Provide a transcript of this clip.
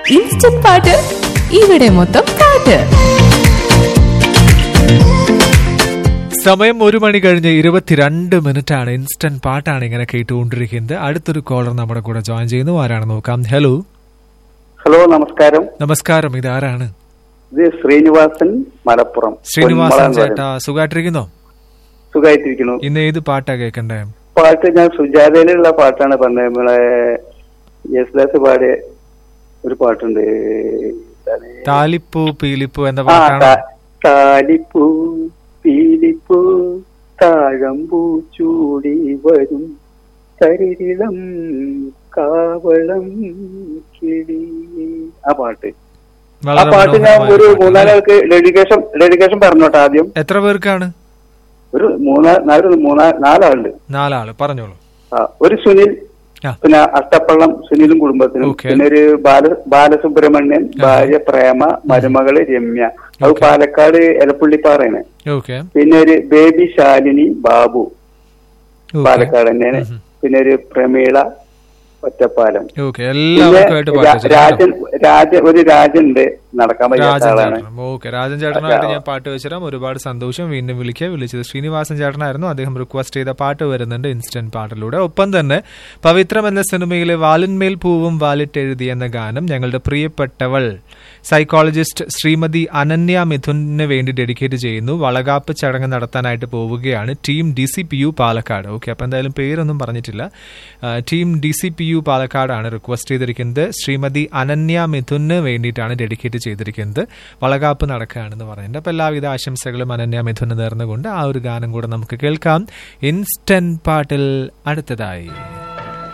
Instant പാട്ട് ഇവിടെ മൊത്തം പാട്ട് സമയം ഒരു മണി കഴിഞ്ഞ് ഇരുപത്തിരണ്ട് മിനിറ്റ് ആണ് ഇൻസ്റ്റന്റ് പാട്ടാണ് ഇങ്ങനെ കേട്ടുകൊണ്ടിരിക്കുന്നത് അടുത്തൊരു കോളർ നമ്മുടെ കൂടെ ജോയിൻ ചെയ്യുന്നു ആരാണ് നോക്കാം ഹലോ ഹലോ നമസ്കാരം നമസ്കാരം ഇതാരാണ് ഇത് ശ്രീനിവാസൻ മലപ്പുറം ശ്രീനിവാസൻ പൊന്മള എന്ന് ചേട്ടാ സുഖമായിട്ടിരിക്കുന്നോ പറയും. സുഖായിട്ടിരിക്കുന്നു ഇന്ന് ഏത് പാട്ടാ കേൾക്കണ്ടേ പാട്ട് ഞാൻ സുജാതയിലുള്ള പാട്ടാണ് പറഞ്ഞത് നമ്മളെ യേശുദാസ് പാടിയ ഒരു പാട്ടുണ്ട് എന്താണ്? താലിപ്പൂ പീലിപ്പൂ എന്ന ആ പാട്ടാണ് താ- താലിപ്പൂ പീലിപ്പൂ താഴമ്പൂ ചൂടി വരും തരിരിളം കാവളം കിളി ആ പാട്ട് ആ വളരെ പാട്ട് ഞാൻ മനോഹരമായ ഒരു പാട്ട്. മൂന്നാലാൾക്ക് ഡെഡിക്കേഷൻ ഡെഡിക്കേഷൻ പറഞ്ഞോട്ടെ ആദ്യം എത്ര പേർക്കാണ് ഒരു മൂന്നാ നാല് മൂന്നാ നാലാളുണ്ട് നാലാള് പറഞ്ഞോളൂ ആ, ഒരു സുനിൽ ആ. പിന്നെ അഷ്ടപ്പള്ളം സുനിലും കുടുംബത്തിനും ഓക്കേ. പിന്നെ ഒരു ബാല ബാലസുബ്രഹ്മണ്യൻ ഭാര്യ പ്രേമ മരുമകള് രമ്യ അത് ഓക്കേ. പാലക്കാട് എലപ്പുള്ളിപ്പാറയാണ് ഓക്കെ പിന്നെ ഒരു ബേബി ശാലിനി ബാബു പാലക്കാട് തന്നെയാണ് ഉം. പിന്നെ ഒരു പ്രമീള ഒറ്റപ്പാലം ഓക്കെ പിന്നെ എല്ലാവർക്കുമായിട്ട് പാട്ട് രാ- വെച്ചിട്ടുണ്ട്. രാജൻ രാജ ഒരു രാജുണ്ട് നടക്കാൻ പറ്റാത്ത രാജൻ ആളാണ് ചേട്ടൻ ഓക്കെ രാജൻ ചേട്ടനായിട്ട് ഞാൻ പാട്ട് വെച്ചിടാം ഒരുപാട് സന്തോഷം വീണ്ടും വിളിക്കുക വിളിച്ചത് ശ്രീനിവാസൻ ചേട്ടനായിരുന്നു അദ്ദേഹം റിക്വസ്റ്റ് ചെയ്ത പാട്ട് വരുന്നുണ്ട് ഇൻസ്റ്റന്റ് പാട്ടിലൂടെ ഒപ്പം തന്നെ പവിത്രം എന്ന സിനിമയിലെ വാലിന്മേൽ പൂവും വാലിട്ടെഴുതി എന്ന ഗാനം ഞങ്ങളുടെ പ്രിയപ്പെട്ടവൾ സൈക്കോളജിസ്റ്റ് ശ്രീമതി അനന്യ മിഥുനിന് വേണ്ടി ഡെഡിക്കേറ്റ് ചെയ്യുന്നു വളകാപ്പ് ചടങ്ങ് നടത്താനായിട്ട് പോവുകയാണ് team D C P U Palakkad okay അപ്പം എന്തായാലും പേരൊന്നും പറഞ്ഞിട്ടില്ല ആ, team D C P U പാലക്കാടാണ് റിക്വസ്റ്റ് ചെയ്തിരിക്കുന്നത് ശ്രീമതി അനന്യ മിഥുന് വേണ്ടിയിട്ടാണ് ഡെഡിക്കേറ്റ് ചെയ്തിരിക്കുന്നത് വളകാപ്പ് നടക്കുകയാണെന്ന് പറയുന്നുണ്ട് അപ്പോൾ എല്ലാവിധ ആശംസകളും അനന്യ മിഥുന് നേർന്നുകൊണ്ട് ആ ഒരു ഗാനം കൂടെ നമുക്ക് കേൾക്കാം ഇൻസ്റ്റന്റ് പാട്ടിൽ അടുത്തതായി